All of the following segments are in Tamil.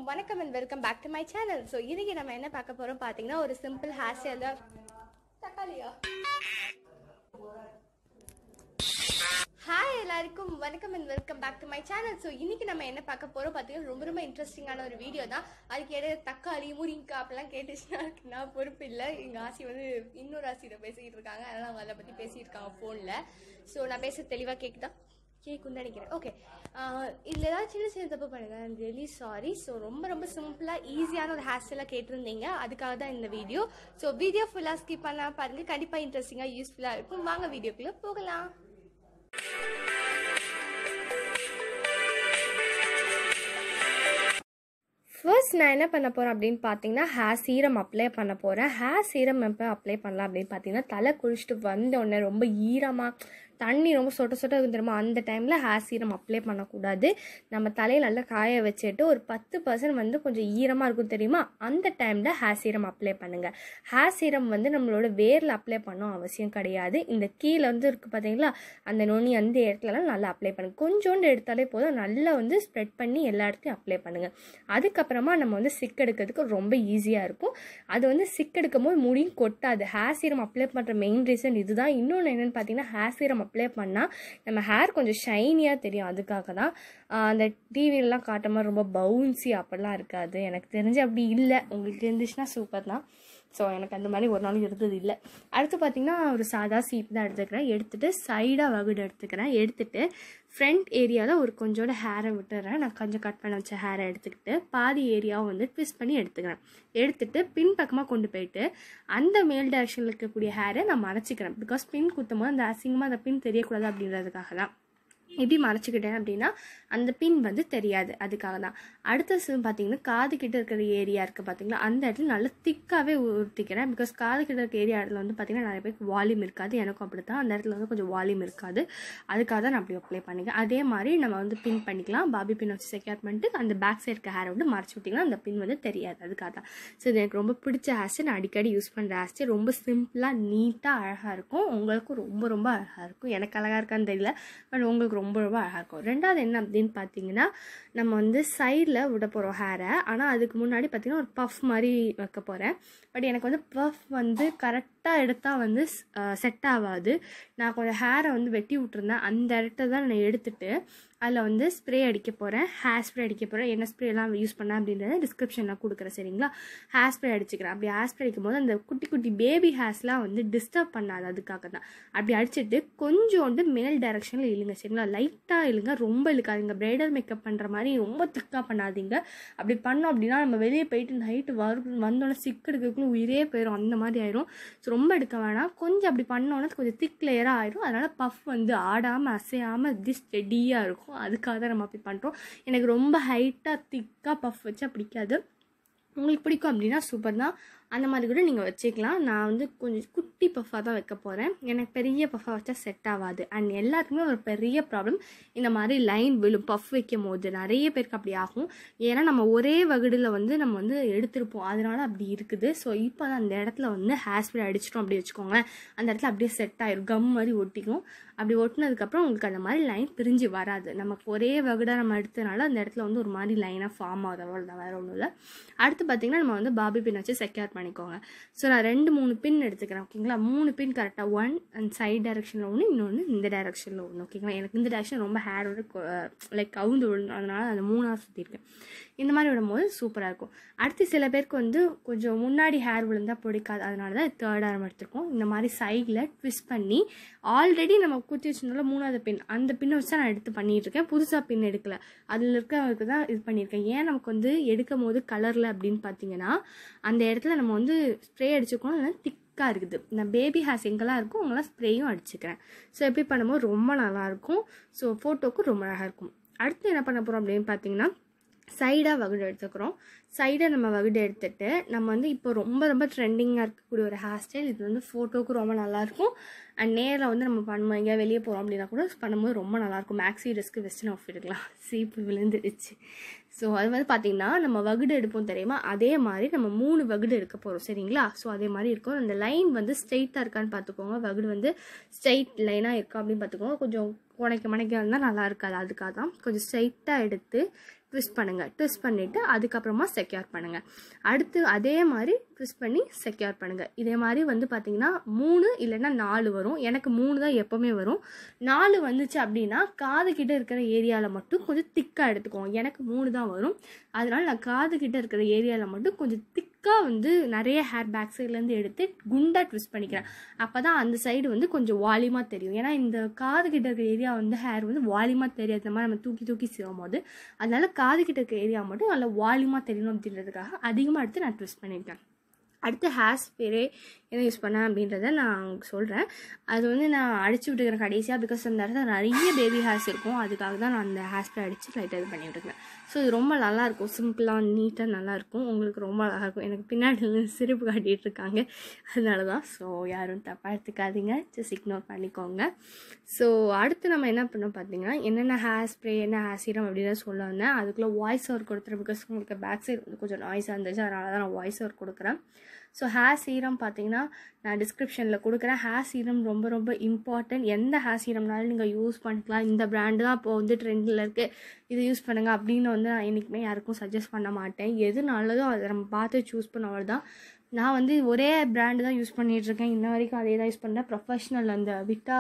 வணக்கம் and welcome back to my channel so இன்னைக்கு நம்ம என்ன பார்க்க போறோம் பார்த்தீங்கன்னா ஒரு சிம்பிள் ஹேர் ஸ்டைல் தான் தக்காளியா ஹாய் எல்லாருக்கும் வணக்கம் and welcome back to my channel so இன்னைக்கு நம்ம என்ன பார்க்க போறோம் பார்த்தீங்கன்னா ரொம்ப ரொம்ப இன்ட்ரெஸ்டிங்கான ஒரு வீடியோ தான் அதுக்கு இடையே தக்காளி முருங்கக்காய் அப்படிலாம் கேட்டுச்சுன்னா அதுக்கு நான் பொறுப்பு இல்லை எங்கள் ஆசி வந்து இன்னொரு ஆசியில பேசிக்கிட்டு இருக்காங்க அதனால் அவங்க அதை பற்றி பேசிட்டு இருக்காங்க ஃபோனில் ஸோ நான் பேச தெளிவாக கேட்குதா கேட்குன்னு நினைக்கிறேன் ஓகே இதில் ஏதாவது சின்ன சின்ன தப்பு பண்ணுங்க ஐம் ரியலி சாரி ஸோ ரொம்ப ரொம்ப சிம்பிளாக ஈஸியான ஒரு ஹேர் ஸ்டைலாக கேட்டிருந்தீங்க அதுக்காக தான் இந்த வீடியோ ஸோ வீடியோ ஃபுல்லாக ஸ்கிப் பண்ணால் பாருங்கள் கண்டிப்பாக இன்ட்ரெஸ்டிங்காக யூஸ்ஃபுல்லாக இருக்கும் வாங்க வீடியோக்குள்ளே போகலாம் ஃபர்ஸ்ட் நான் என்ன பண்ண போகிறேன் அப்படின்னு பார்த்தீங்கன்னா ஹேர் சீரம் அப்ளை பண்ண போகிறேன் ஹேர் சீரம் எப்போ அப்ளை பண்ணலாம் அப்படின்னு பார்த்தீங்கன்னா தலை குளிச்சுட்டு வந்த உடனே ரொம்ப ஈரமாக தண்ணி ரொம்ப சொட்ட சொட்ட இருக்கும் தெரியுமா அந்த டைமில் ஹேர் சீரம் அப்ளை பண்ணக்கூடாது நம்ம தலையை நல்லா காய வச்சுட்டு ஒரு பத்து பர்சன்ட் வந்து கொஞ்சம் ஈரமாக இருக்கும் தெரியுமா அந்த டைமில் ஹேர் சீரம் அப்ளை பண்ணுங்கள் ஹேர் சீரம் வந்து நம்மளோட வேரில் அப்ளை பண்ணணும் அவசியம் கிடையாது இந்த கீழே வந்து இருக்குது பார்த்தீங்களா அந்த நுனி அந்த இடத்துலலாம் நல்லா அப்ளை பண்ணுங்க கொஞ்சோண்டு எடுத்தாலே போதும் நல்லா வந்து ஸ்ப்ரெட் பண்ணி எல்லா இடத்தையும் அப்ளை பண்ணுங்கள் அதுக்கப்புறமா நம்ம வந்து சிக் எடுக்கிறதுக்கு ரொம்ப ஈஸியாக இருக்கும் அது வந்து சிக் எடுக்கும் போது முடியும் கொட்டாது ஹேர் சீரம் அப்ளை பண்ணுற மெயின் ரீசன் இதுதான் இன்னொன்று என்னென்னு பார்த்தீங்கன்னா ஹேர் சீரம் அப்ளை பண்ணால் நம்ம ஹேர் கொஞ்சம் ஷைனியாக தெரியும் அதுக்காக தான் ஆஹ் அந்த டிவிலலாம் காட்டுற மாதிரி ரொம்ப பவுன்சி அப்படிலாம் இருக்காது எனக்கு தெரிஞ்சு அப்படி இல்லை உங்களுக்கு இருந்துச்சுன்னா சூப்பர் தான் ஸோ எனக்கு அந்த மாதிரி ஒரு நாள் இருந்தது இல்லை அடுத்து பார்த்திங்கன்னா ஒரு சாதா சீப் தான் எடுத்துக்கிறேன் எடுத்துகிட்டு சைடாக வகுடு எடுத்துக்கிறேன் எடுத்துகிட்டு ஃப்ரண்ட் ஏரியாவில் ஒரு கொஞ்சோட ஹேரை விட்டுறேன் நான் கொஞ்சம் கட் பண்ண வச்ச ஹேரை எடுத்துக்கிட்டு பாதி ஏரியாவை வந்து ட்விஸ்ட் பண்ணி எடுத்துக்கிறேன் எடுத்துகிட்டு பின் பக்கமாக கொண்டு போயிட்டு அந்த மேல் டைரக்ஷனில் இருக்கக்கூடிய ஹேரை நான் மறைச்சிக்கிறேன் பிகாஸ் பின் குத்தும் போது அந்த அசிங்கமாக அந்த பின் தெரியக்கூடாது அப்படின்றதுக்காக தான் எப்படி மறைச்சிக்கிட்டேன் அப்படின்னா அந்த பின் வந்து தெரியாது அதுக்காக தான் அடுத்த சிம் பார்த்தீங்கன்னா காது கிட்ட இருக்கிற ஏரியா இருக்குது பார்த்தீங்களா அந்த இடத்துல நல்லா திக்காகவே ஊற்றிக்கிறேன் பிகாஸ் காது கிட்ட இருக்க ஏரியா இடத்துல வந்து பார்த்தீங்கன்னா நிறைய பேருக்கு வால்யூம் இருக்காது எனக்கும் அப்படி தான் அந்த இடத்துல வந்து கொஞ்சம் வால்யூம் இருக்காது அதுக்காக தான் நான் அப்படி அப்ளை பண்ணிக்கிறேன் அதே மாதிரி நம்ம வந்து பின் பண்ணிக்கலாம் பாபி பின் வச்சு செக்யூர் பண்ணிட்டு அந்த பேக் சைடு இருக்க ஹேரை வந்து மறைச்சி விட்டிங்கன்னா அந்த பின் வந்து தெரியாது அதுக்காக தான் ஸோ இது எனக்கு ரொம்ப பிடிச்ச ஹேர்ஸ்டைல் நான் அடிக்கடி யூஸ் பண்ணுற ஹேர்ஸ்டைல் ரொம்ப சிம்பிளாக நீட்டாக அழகாக இருக்கும் உங்களுக்கும் ரொம்ப ரொம்ப அழகாக இருக்கும் எனக்கு அழகாக இருக்கான்னு தெரியல பட் உங்களுக்கு ரொம்ப ரொம்ப அழகாக இருக்கும் ரெண்டாவது என்ன அப்படின்னு பார்த்தீங்கன்னா நம்ம வந்து சைடில் விட போகிறோம் ஹேரை ஆனால் அதுக்கு முன்னாடி பார்த்தீங்கன்னா ஒரு பஃப் மாதிரி வைக்க போகிறேன் பட் எனக்கு வந்து பஃப் வந்து கரெக்டாக எடுத்தால் வந்து செட் ஆகாது நான் கொஞ்சம் ஹேரை வந்து வெட்டி விட்டுருந்தேன் அந்த இடத்த தான் நான் எடுத்துட்டு அதில் வந்து ஸ்ப்ரே அடிக்க போகிறேன் ஹேர் ஸ்ப்ரே அடிக்க போகிறேன் என்ன ஸ்ப்ரேலாம் யூஸ் பண்ணேன் அப்படின்றத டிஸ்கிரிப்ஷனில் கொடுக்குறேன் சரிங்களா ஹேர் ஸ்ப்ரே அடிச்சுக்கிறேன் அப்படி ஹேர் ஸ்ப்ரே அடிக்கும் போது அந்த குட்டி குட்டி பேபி ஹேர்ஸ்லாம் வந்து டிஸ்டர்ப் பண்ணாது அதுக்காக தான் அப்படி அடிச்சுட்டு கொஞ்சோண்டு மேல் டைரக்ஷனில் இழுங்க சரிங்களா லைட்டாக இழுங்க ரொம்ப இழுக்காதீங்க பிரைடல் மேக்கப் பண்ணுற மாதிரி ரொம்ப திக்காக பண்ணாதீங்க அப்படி பண்ணோம் அப்படின்னா நம்ம வெளியே போயிட்டு நைட்டு வரும் வந்தோடனே சிக் எடுக்கிறதுக்குள்ள உயிரே போயிடும் அந்த மாதிரி ஆயிரும் ஸோ ரொம்ப எடுக்க வேணாம் கொஞ்சம் அப்படி பண்ணோன்னா கொஞ்சம் திக் லேயராக ஆயிரும் அதனால் பஃப் வந்து ஆடாமல் அசையாமல் இப்படி ஸ்டெடியாக இருக்கும் அதுக்காக தான் நம்ம அப்படி பண்ணுறோம் எனக்கு ரொம்ப ஹைட்டாக திக்காக பஃப் வச்சா பிடிக்காது உங்களுக்கு பிடிக்கும் அப்படின்னா சூப்பர் தான் அந்த மாதிரி கூட நீங்கள் வச்சுக்கலாம் நான் வந்து கொஞ்சம் குட்டி பஃபாக தான் வைக்க போகிறேன் எனக்கு பெரிய பஃபாக வச்சா செட் ஆகாது அண்ட் எல்லாத்துக்குமே ஒரு பெரிய ப்ராப்ளம் இந்த மாதிரி லைன் விழும் பஃப் வைக்கும் போது நிறைய பேருக்கு அப்படி ஆகும் ஏன்னா நம்ம ஒரே வகுடில் வந்து நம்ம வந்து எடுத்திருப்போம் அதனால அப்படி இருக்குது ஸோ இப்போ தான் அந்த இடத்துல வந்து ஹேர் ஸ்ப்ரே அடிச்சிட்டோம் அப்படி வச்சுக்கோங்களேன் அந்த இடத்துல அப்படியே செட் ஆயிரும் கம் மாதிரி ஒட்டிக்கும் அப்படி ஒட்டினதுக்கப்புறம் உங்களுக்கு அந்த மாதிரி லைன் பிரிஞ்சு வராது நமக்கு ஒரே வகுடாக நம்ம எடுத்தனால அந்த இடத்துல வந்து ஒரு மாதிரி லைனாக ஃபார்ம் ஆகுது அவ்வளோதான் வேறு ஒன்றும் இல்லை அடுத்து பார்த்திங்கன்னா நம்ம வந்து பாபி பின் வச்சு செக்யூர் பண்ணிக்கோங்க ஸோ நான் ரெண்டு மூணு பின் எடுத்துக்கிறேன் ஓகேங்களா மூணு பின் கரெக்டாக ஒன் அண்ட் சைட் டைரக்ஷனில் ஒன்று இன்னொன்று இந்த டைரக்ஷனில் ஒன்று ஓகேங்களா எனக்கு இந்த டைரக்ஷன் ரொம்ப ஹேரோட லைக் கவுந்து விடணும் அதனால அந்த மூணாக சுற்றிருக்கேன் இந்த மாதிரி விடும்போது சூப்பராக இருக்கும் அடுத்து சில பேருக்கு வந்து கொஞ்சம் முன்னாடி ஹேர் விழுந்தால் பிடிக்காது அதனால தான் தேர்ட் ஆரம் எடுத்திருக்கோம் இந்த மாதிரி சைடில் ட்விஸ்ட் பண்ணி ஆல்ரெடி நம்ம குத்தி வச்சிருந்தால மூணாவது பின் அந்த பின்னை வச்சு நான் எடுத்து பண்ணிட்டு இருக்கேன் புதுசாக பின் எடுக்கல அதில் இருக்கவங்களுக்கு தான் இது பண்ணியிருக்கேன் ஏன் நமக்கு வந்து எடுக்கும் போது கலரில் அப்படின்னு பார்த்தீங்கன்னா அந்த இடத்துல நம்ம வந்து ஸ்ப்ரே அடிச்சுக்கணும் இல்லைன்னா திக்காக இருக்குது இந்த பேபி ஹேர்ஸ் எங்கெல்லாம் இருக்கும் அங்கெல்லாம் ஸ்ப்ரேயும் அடிச்சுக்கிறேன் ஸோ எப்படி பண்ணும்போது ரொம்ப நல்லாயிருக்கும் ஸோ ஃபோட்டோக்கும் ரொம்ப அழகாக இருக்கும் அடுத்து என்ன பண்ண போகிறோம் அப்படின்னு பார்த்தீங்கன்னா சைடாக வகுடு எடுத்துக்கிறோம் சைடாக நம்ம வகுடு எடுத்துட்டு நம்ம வந்து இப்போ ரொம்ப ரொம்ப ட்ரெண்டிங்காக இருக்கக்கூடிய ஒரு ஹேர் ஸ்டைல் இது வந்து ஃபோட்டோக்கு ரொம்ப நல்லாயிருக்கும் அண்ட் நேரில் வந்து நம்ம பண்ணுவோம் எங்கேயா வெளியே போகிறோம் அப்படின்னா கூட பண்ணும்போது ரொம்ப நல்லாயிருக்கும் மேக்ஸி ட்ரெஸ்க்கு வெஸ்டர்ன் ஆஃப் எடுக்கலாம் சீப்பு விழுந்துடுச்சு ஸோ அது வந்து பார்த்திங்கன்னா நம்ம வகுடு எடுப்போம் தெரியுமா அதே மாதிரி நம்ம மூணு வகுடு எடுக்க போகிறோம் சரிங்களா ஸோ அதே மாதிரி இருக்கும் அந்த லைன் வந்து ஸ்ட்ரெயிட்டாக இருக்கான்னு பார்த்துக்கோங்க வகுடு வந்து ஸ்ட்ரெயிட் லைனாக இருக்கா அப்படின்னு பார்த்துக்கோங்க கொஞ்சம் உடைக்க மணைக்க இருந்தால் நல்லா இருக்காது அதுக்காக தான் கொஞ்சம் ஸ்ட்ரைட்டாக எடுத்து ட்விஸ்ட் பண்ணுங்கள் ட்விஸ்ட் பண்ணிவிட்டு அதுக்கப்புறமா செக்யூர் பண்ணுங்கள் அடுத்து அதே மாதிரி ட்விஸ்ட் பண்ணி செக்யூர் பண்ணுங்கள் இதே மாதிரி வந்து பார்த்தீங்கன்னா மூணு இல்லைன்னா நாலு வரும் எனக்கு மூணு தான் எப்போவுமே வரும் நாலு வந்துச்சு அப்படின்னா காது கிட்ட இருக்கிற ஏரியாவில் மட்டும் கொஞ்சம் திக்காக எடுத்துக்குவோம் எனக்கு மூணு தான் வரும் அதனால் நான் காது கிட்ட இருக்கிற ஏரியாவில் மட்டும் கொஞ்சம் திக்காக வந்து நிறைய ஹேர் பேக் சைட்லேருந்து எடுத்து குண்டாக ட்விஸ்ட் பண்ணிக்கிறேன் அப்போ தான் அந்த சைடு வந்து கொஞ்சம் வால்யூமாக தெரியும் ஏன்னா இந்த காது கிட்ட இருக்கிற ஏரியா வந்து ஹேர் வந்து வால்யூமாக தெரியாது இந்த மாதிரி நம்ம தூக்கி தூக்கி செய்யும் போது அதனால காது கிட்ட இருக்க ஏரியா மட்டும் நல்லா வால்யூமாக தெரியணும் அப்படின்றதுக்காக அதிகமாக எடுத்து நான் ட்விஸ்ட் பண்ணியிருக்கேன் அடுத்து ஹேர் ஸ்ப்ரே என்ன யூஸ் பண்ணேன் அப்படின்றத நான் சொல்கிறேன் அது வந்து நான் அடிச்சு விட்டுக்கிறேன் கடைசியாக பிகாஸ் அந்த இடத்துல நிறைய பேபி ஹேர்ஸ் இருக்கும் அதுக்காக தான் நான் அந்த ஹேர் ஸ்ப்ரே அடித்து லைட்டாக இது பண்ணி விட்டுருக்கேன் ஸோ இது ரொம்ப நல்லாயிருக்கும் சிம்பிளாக நீட்டாக நல்லாயிருக்கும் உங்களுக்கு ரொம்ப அழகாக இருக்கும் எனக்கு பின்னாடி இருந்து சிரிப்பு காட்டிகிட்டு இருக்காங்க அதனால தான் ஸோ யாரும் தப்பாக எடுத்துக்காதீங்க ஜஸ்ட் இக்னோர் பண்ணிக்கோங்க ஸோ அடுத்து நம்ம என்ன பண்ணோம் பார்த்தீங்கன்னா என்னென்ன ஹேர் ஸ்ப்ரே என்ன ஹேர் சீரம் அப்படின்னு சொல்ல வந்தேன் அதுக்குள்ளே வாய்ஸ் ஓவர் கொடுத்துறேன் பிகாஸ் உங்களுக்கு பேக் சைடு வந்து கொஞ்சம் நாய்ஸாக இருந்துச்சு அதனால தான் நான் வாய்ஸ் ஓவர் கொடுக்குறேன் ஸோ ஹேர் சீரம் பார்த்தீங்கன்னா நான் டிஸ்கிரிப்ஷனில் கொடுக்குறேன் ஹேர் சீரம் ரொம்ப ரொம்ப இம்பார்ட்டன்ட் எந்த ஹேர் சீரம்னாலும் நீங்கள் யூஸ் பண்ணிக்கலாம் இந்த பிராண்டு தான் இப்போ வந்து ட்ரெண்டில் இருக்குது இது யூஸ் பண்ணுங்கள் அப்படின்னு வந்து நான் என்றைக்குமே யாருக்கும் சஜஸ்ட் பண்ண மாட்டேன் எது நல்லதோ அதை நம்ம பார்த்து சூஸ் பண்ண தான் நான் வந்து ஒரே பிராண்டு தான் யூஸ் பண்ணிகிட்ருக்கேன் இன்ன வரைக்கும் அதே தான் யூஸ் பண்ணுறேன் ப்ரொஃபஷ்னல் அந்த விட்டா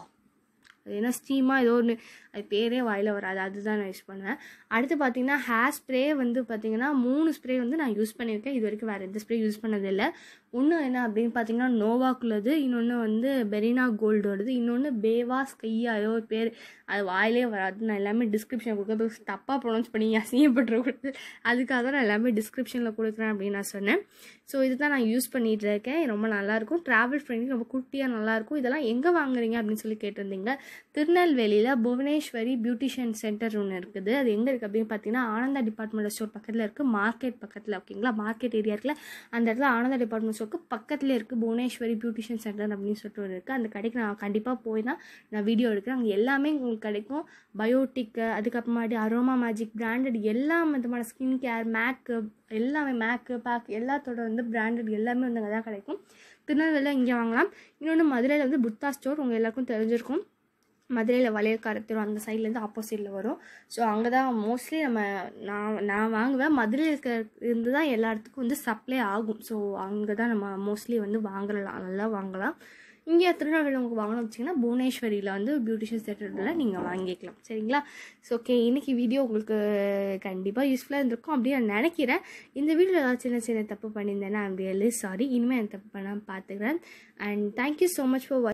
அது என்ன ஸ்டீமாக ஏதோ ஒன்று அது பேரே வாயில் வராது அதுதான் நான் யூஸ் பண்ணுவேன் அடுத்து பார்த்தீங்கன்னா ஹேர் ஸ்ப்ரே வந்து பார்த்தீங்கன்னா மூணு ஸ்ப்ரே வந்து நான் யூஸ் பண்ணியிருக்கேன் இது வரைக்கும் வேறு எந்த ஸ்ப்ரே யூஸ் பண்ணதில்லை ஒன்று என்ன அப்படின்னு பார்த்தீங்கன்னா நோவாக்குள்ளது இன்னொன்று வந்து பெரினா கோல்டோடது இன்னொன்று பேவா ஸ்கையா ஏதோ ஒரு பேர் அது வாயிலே வராது நான் எல்லாமே டிஸ்கிரிப்ஷன் கொடுக்குறது தப்பாக ப்ரொனவுன்ஸ் பண்ணி அசிங்கப்பட்டுருக்கூடாது அதுக்காக தான் நான் எல்லாமே டிஸ்கிரிப்ஷனில் கொடுக்குறேன் அப்படின்னு நான் சொன்னேன் ஸோ இதுதான் நான் யூஸ் பண்ணிகிட்டு இருக்கேன் ரொம்ப நல்லாயிருக்கும் ட்ராவல் ஃப்ரெண்ட்லி ரொம்ப குட்டியாக நல்லாயிருக்கும் இதெல்லாம் எங்கே வாங்குறீங்க அப்படின்னு சொல்லி கேட்டிருந்தீங்க திருநெல்வேலியில் புவனேஸ்வரி பியூட்டிஷியன் சென்டர் ஒன்று இருக்குது அது எங்கே இருக்குது அப்படின்னு பார்த்தீங்கன்னா ஆனந்தா டிபார்ட்மெண்ட் ஸ்டோர் பக்கத்தில் இருக்குது மார்க்கெட் பக்கத்தில் ஓகேங்களா மார்க்கெட் ஏரியா இருக்குல்ல அந்த இடத்துல ஆனந்தா டிபார்ட்மெண்ட் ஸ்டோருக்கு பக்கத்துலேயே இருக்குது புவனேஸ்வரி பியூட்டிஷியன் சென்டர் அப்படின்னு சொல்லிட்டு ஒரு இருக்குது அந்த கடைக்கு நான் கண்டிப்பாக போய் தான் நான் வீடியோ எடுக்கிறேன் அங்கே எல்லாமே உங்களுக்கு கிடைக்கும் பயோட்டிக்கு அதுக்கப்புறமாட்டி அரோமா மேஜிக் பிராண்டட் எல்லா விதமான ஸ்கின் கேர் மேக்கப் எல்லாமே மேக்கு பேக் எல்லாத்தோட வந்து பிராண்டட் எல்லாமே வந்து அங்கே தான் கிடைக்கும் திருநெல்வேலியில் இங்கே வாங்கலாம் இன்னொன்று மதுரையில் வந்து புத்தா ஸ்டோர் உங்கள் எல்லாருக்கும் தெரிஞ்சிருக்கும் மதுரையில் வளையக்காரத்தூர் அந்த சைட்லேருந்து ஆப்போசிட்டில் வரும் ஸோ அங்கே தான் மோஸ்ட்லி நம்ம நான் நான் வாங்குவேன் மதுரையில் இருக்கிற இருந்து தான் எல்லா இடத்துக்கும் வந்து சப்ளை ஆகும் ஸோ அங்கே தான் நம்ம மோஸ்ட்லி வந்து வாங்கலாம் நல்லா வாங்கலாம் இங்கே திருநெல்வேலி உங்களுக்கு வாங்கணும் வச்சிங்கன்னா புவனேஸ்வரியில் வந்து பியூட்டிஷியன் சென்டரில் நீங்கள் வாங்கிக்கலாம் சரிங்களா ஸோ ஓகே இன்றைக்கி வீடியோ உங்களுக்கு கண்டிப்பாக யூஸ்ஃபுல்லாக இருந்திருக்கும் அப்படின்னு நான் நினைக்கிறேன் இந்த வீடியோவில் ஏதாவது சின்ன சின்ன தப்பு பண்ணியிருந்தேன்னா ஐம் ரியலி சாரி இனிமேல் என் தப்பு பண்ணாமல் பார்த்துக்கிறேன் and thank you so much for